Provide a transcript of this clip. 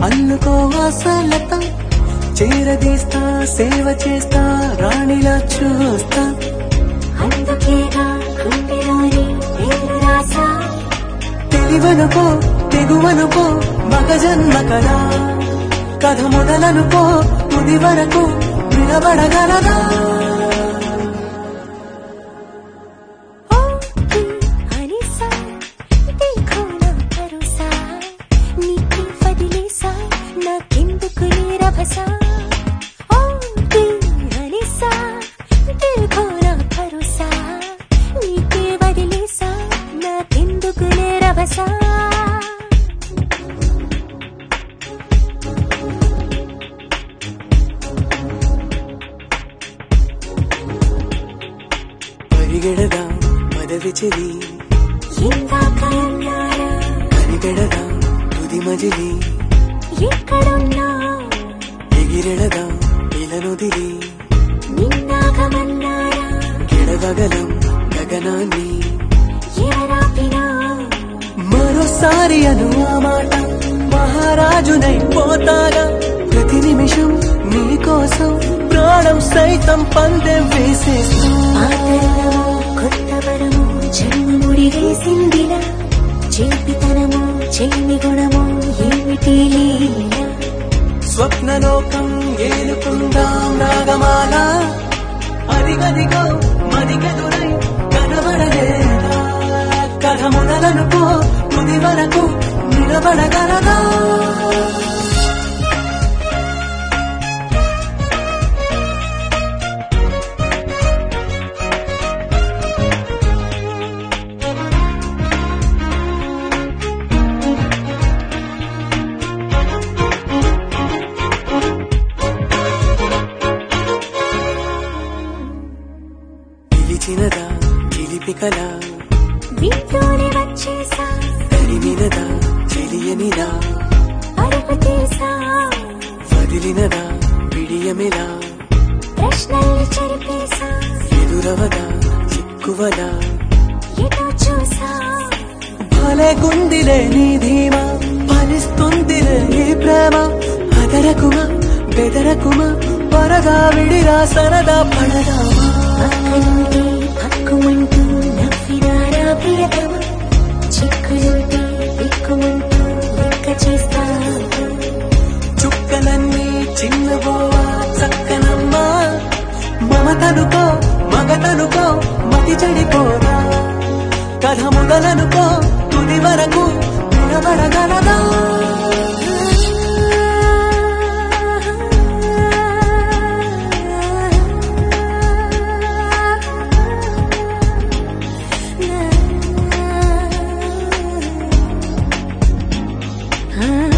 అల్లుకో ఆశలత చేరదీస్తా సేవ చేస్తా రాణిలా చూస్తా అందుకేగా గుండెలోని పేరు రాసా తెలివనుకో తెగువనుకో మగ జన్మ కదా కథ మొదలనుకో తుది వరకు నిలబడగలదా ఓ అనిసా देखो ना भरोसा నీకే వదిలేసా నాకెందుకు రభసా ఓ అనిసా देखो ना భరోసా నీకే వదిలేసా నాకెందుకు రభసా పరిగెడదా పదవి చెలి ఇందాక అన్నారా కనిగెడదా తుది మజిలి ఎక్కడున్నా ఎగిరెడదా ఇలనుదిలి నిన్నాగమన్నారా గెడవగలం గగనాన్ని ఎవరాపినా మరోసారి అను ఆ మాట మహారాజునై పోతాగా ప్రతి నిమిషం నీ కోసం ప్రాణం సైతం పందెం వేసేస్తూ ఆదరణము కొత్త వరము జన్మ ముడి వేసిందిలా చేపితనము చేయని గుణము ఏమిటి లీల స్వప్నలోకం ఏలుకుందాం రాగమాల అదిగదిగో మదిగదురై కనబడలేదా కథ మొదలనుకో తుది వరకు నిలబడగలదా పిలిచినదా పిలిపికలా వీటిలోనే వచ్చేసా తరిమినదా చెలియనిదా అడుగు తీసా వదిలినదా పిడియమిలా ప్రశ్నల్ని చెరిపేసా ఎదురవదా చిక్కువదా ఎటో చూసా భలే గుందిలే నీ ధీమా ఫలిస్తుందిలే ఈ ప్రేమ అదరకుమా బెదరకుమా పరదా విడిరా సరదా పడదామా పక్కనుంటే పక్కుమంటూ నవ్వినారా ప్రియతమ చిక్కులుంటే దిక్కుమంటూ లెక్క చేస్తా చుక్కలన్నీ చిన్నబోవా చక్కనమ్మా మమతనుకో మగతనుకో మతి చెడిపోదా కథ మొదలనుకో తుది వరకు నిలబడగలదా Ah